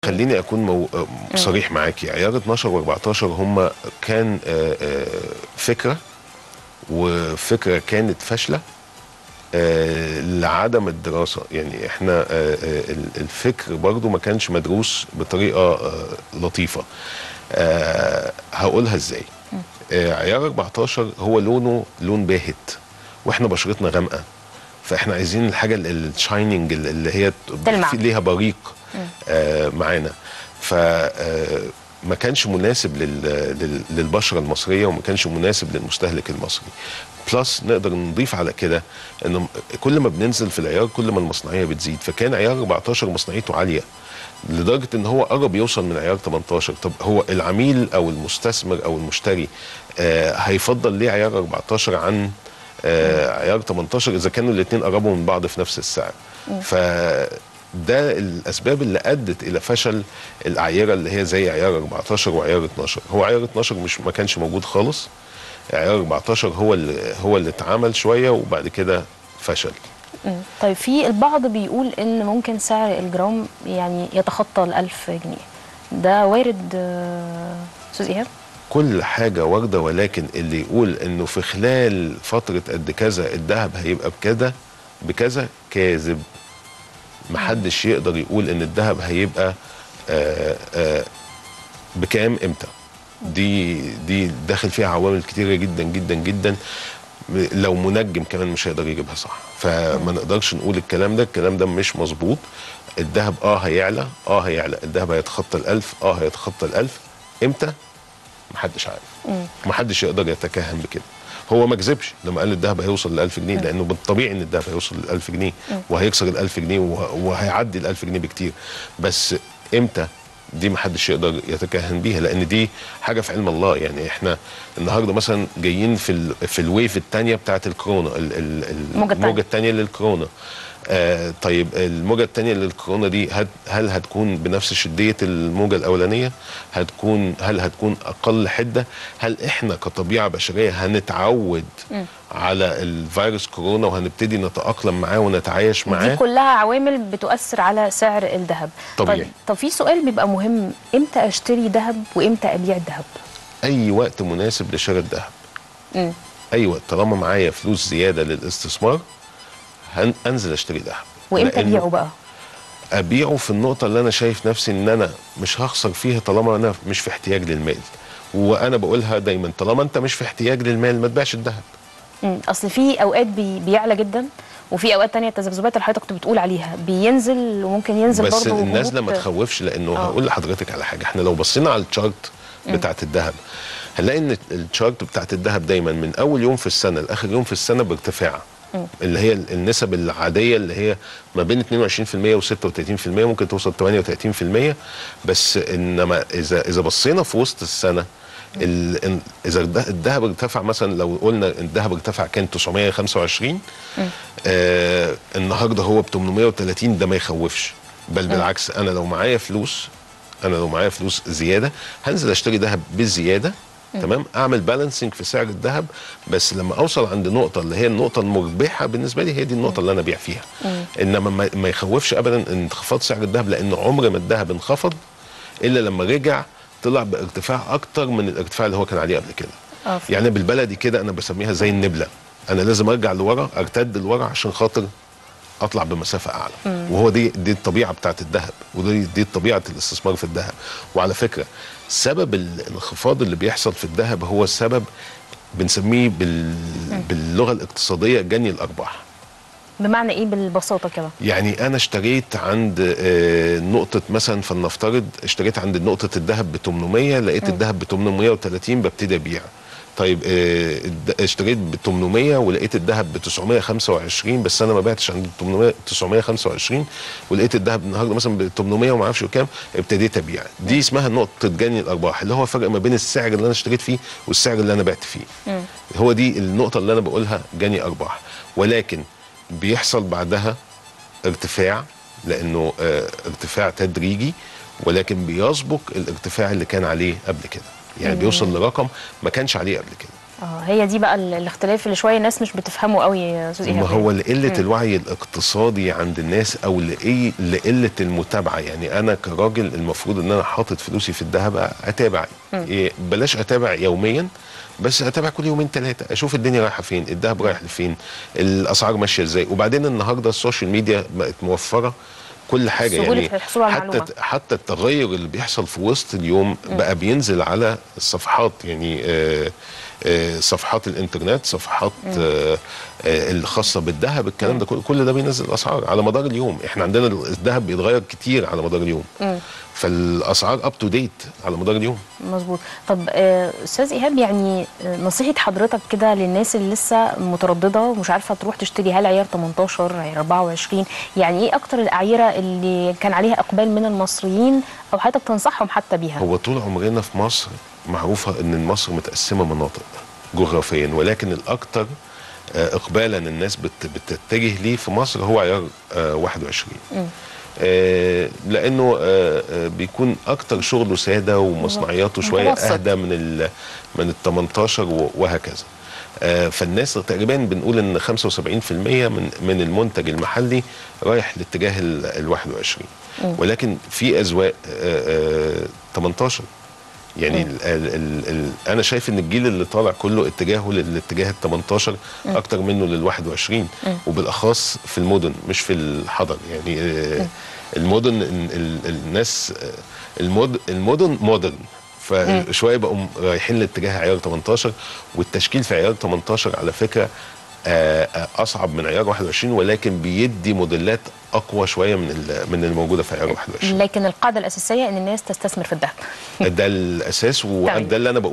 خليني اكون مو... صريح معاكي عيار 12 و14 هم كان آه، آه، فكره وفكره كانت فاشله آه، لعدم الدراسه يعني احنا آه، آه، ال- الفكر برضو ما كانش مدروس بطريقه آه، لطيفه آه، هقولها ازاي آه، عيار 14 هو لونه لون باهت واحنا بشرتنا غامقه فاحنا عايزين الحاجه الشايننج اللي هي تلمع. في- ليها بريق آه، معانا ف آه، ما كانش مناسب لل... لل... للبشره المصريه وما كانش مناسب للمستهلك المصري بلس نقدر نضيف على كده انه كل ما بننزل في العيار كل ما المصنعيه بتزيد فكان عيار 14 مصنعيته عاليه لدرجه ان هو قرب يوصل من عيار 18 طب هو العميل او المستثمر او المشتري آه هيفضل ليه عيار 14 عن آه عيار 18 اذا كانوا الاثنين قربوا من بعض في نفس السعر فده الاسباب اللي ادت الى فشل الاعيره اللي هي زي عيار 14 وعيار 12 هو عيار 12 مش ما كانش موجود خالص عيار 14 هو اللي هو اللي اتعمل شويه وبعد كده فشل مم. طيب في البعض بيقول ان ممكن سعر الجرام يعني يتخطى ال 1000 جنيه ده وارد آه، استاذ ايهاب كل حاجة واردة ولكن اللي يقول انه في خلال فترة قد كذا الذهب هيبقى بكذا بكذا كاذب محدش يقدر يقول ان الذهب هيبقى آه آه بكام امتى دي دي داخل فيها عوامل كتيرة جدا جدا جدا لو منجم كمان مش هيقدر يجيبها صح فما نقدرش نقول الكلام ده الكلام ده مش مظبوط الذهب اه هيعلى اه هيعلى الذهب هيتخطى الألف اه هيتخطى الألف امتى محدش عارف محدش يقدر يتكهن بكده هو ما كذبش لما قال الذهب هيوصل ل 1000 جنيه لانه بالطبيعي ان الذهب هيوصل ل 1000 جنيه وهيكسر ال 1000 جنيه وه- وهيعدي ال 1000 جنيه بكتير بس امتى دي ما حدش يقدر يتكهن بيها لان دي حاجه في علم الله يعني احنا النهارده مثلا جايين في ال في الويف الثانيه بتاعت الكورونا ال- ال- الموجة التانية. الموجه الثانيه للكورونا آه طيب الموجة الثانية للكورونا دي هت هل هتكون بنفس شدية الموجة الأولانية؟ هتكون هل هتكون أقل حدة؟ هل إحنا كطبيعة بشرية هنتعود على الفيروس كورونا وهنبتدي نتأقلم معاه ونتعايش دي معاه؟ كلها عوامل بتؤثر على سعر الذهب طبيعي. طيب طب في سؤال بيبقى مهم امتى اشتري ذهب وامتى ابيع الذهب أي وقت مناسب لشراء الذهب مم. أي وقت طالما معايا فلوس زيادة للاستثمار هن- أنزل أشتري ذهب وامتى لأنه- ابيعه بقى ابيعه في النقطه اللي انا شايف نفسي ان انا مش هخسر فيها طالما انا مش في احتياج للمال وانا بقولها دايما طالما انت مش في احتياج للمال ما تبيعش الذهب مم. اصل في اوقات بي بيعلى جدا وفي اوقات تانية التذبذبات اللي حضرتك كنت بتقول عليها بينزل وممكن ينزل بس برضه النازله هبوط. ما تخوفش لانه آه. هقول لحضرتك على حاجه احنا لو بصينا على الشارت بتاعت الذهب هنلاقي ان الشارت بتاعت الذهب دايما من اول يوم في السنه لاخر يوم في السنه بارتفاع اللي هي النسب العاديه اللي هي ما بين 22% و36% ممكن توصل 38% بس انما اذا اذا بصينا في وسط السنه ال- إن- اذا الده- الذهب ارتفع مثلا لو قلنا الذهب ارتفع كان 925 آه النهارده هو ب 830 ده ما يخوفش بل بالعكس انا لو معايا فلوس انا لو معايا فلوس زياده هنزل اشتري ذهب بالزياده تمام اعمل بالانسنج في سعر الذهب بس لما اوصل عند نقطه اللي هي النقطه المربحه بالنسبه لي هي دي النقطه اللي انا ابيع فيها انما ما- ما يخوفش ابدا انخفاض سعر الذهب لان عمر ما الذهب انخفض الا لما رجع طلع بارتفاع اكتر من الارتفاع اللي هو كان عليه قبل كده آه، فهمت. يعني بالبلدي كده انا بسميها زي النبله انا لازم ارجع لورا ارتد لورا عشان خاطر اطلع بمسافه اعلى وهو دي دي الطبيعه بتاعت الذهب ودي دي طبيعه الاستثمار في الذهب وعلى فكره سبب ال- الانخفاض اللي بيحصل في الذهب هو السبب بنسميه بال باللغه الاقتصاديه جني الارباح بمعنى ايه بالبساطه كده يعني انا اشتريت عند آه، نقطه مثلا فلنفترض اشتريت عند نقطه الذهب ب 800 لقيت الذهب ب 830 ببتدي ابيع طيب آه، الد- اشتريت ب 800 ولقيت الذهب ب 925 بس انا ما بعتش عند 800 925 ولقيت الذهب النهارده مثلا ب 800 وما اعرفش كام ابتديت ابيع دي اسمها نقطه جني الارباح اللي هو الفرق ما بين السعر اللي انا اشتريت فيه والسعر اللي انا بعت فيه هو دي النقطه اللي انا بقولها جني ارباح ولكن بيحصل بعدها ارتفاع لانه آه، ارتفاع تدريجي ولكن بيسبق الارتفاع اللي كان عليه قبل كده يعني بيوصل لرقم ما كانش عليه قبل كده اه هي دي بقى ال- الاختلاف اللي شويه الناس مش بتفهمه قوي يا استاذ ما ايهاب هو لقله الوعي الاقتصادي عند الناس او لإيه لقله المتابعه يعني انا كراجل المفروض ان انا حاطط فلوسي في الذهب اتابع إيه بلاش اتابع يوميا بس اتابع كل يومين ثلاثه اشوف الدنيا رايحه فين الذهب رايح لفين الاسعار ماشيه ازاي وبعدين النهارده السوشيال ميديا بقت موفره كل حاجه سهولة يعني الحصول على حتى المعلومة. حتى التغير اللي بيحصل في وسط اليوم بقى بينزل على الصفحات يعني آه آه صفحات الانترنت صفحات آه آه الخاصه بالذهب الكلام ده كل- كل ده بينزل الاسعار على مدار اليوم احنا عندنا الذهب بيتغير كتير على مدار اليوم فالاسعار اب تو ديت على مدار اليوم مظبوط طب آه، استاذ ايهاب يعني آه، نصيحه حضرتك كده للناس اللي لسه متردده ومش عارفه تروح تشتري هل عيار 18 عيار 24 يعني ايه اكتر الاعيره اللي كان عليها اقبال من المصريين او حضرتك تنصحهم حتى بيها هو طول عمرنا في مصر معروفه ان مصر متقسمه مناطق جغرافيا ولكن الاكثر آه، اقبالا الناس بت- بتتجه ليه في مصر هو عيار آه، 21 آه، لانه آه، آه، بيكون اكتر شغله ساده ومصنعياته شويه متوسط. اهدى من ال من ال 18 و- وهكذا آه، فالناس تقريبا بنقول ان 75% من من المنتج المحلي رايح لاتجاه ال ال 21 ولكن في اذواق آه، آه، 18 يعني ال ال ال ال انا شايف ان الجيل اللي طالع كله اتجاهه للاتجاه ال 18 اكتر منه لل 21 وبالاخص في المدن مش في الحضر يعني آه، المدن ال- ال- الناس آه، المد المدن مودرن فشويه بقوا رايحين لاتجاه عيار 18 والتشكيل في عيار 18 على فكره آه، آه، اصعب من عيار 21 ولكن بيدي موديلات اقوى شويه من ال- من الموجوده في عيار 21 لكن القاعده الاساسيه ان الناس تستثمر في الذهب ده الاساس تمام. وده اللي انا بقول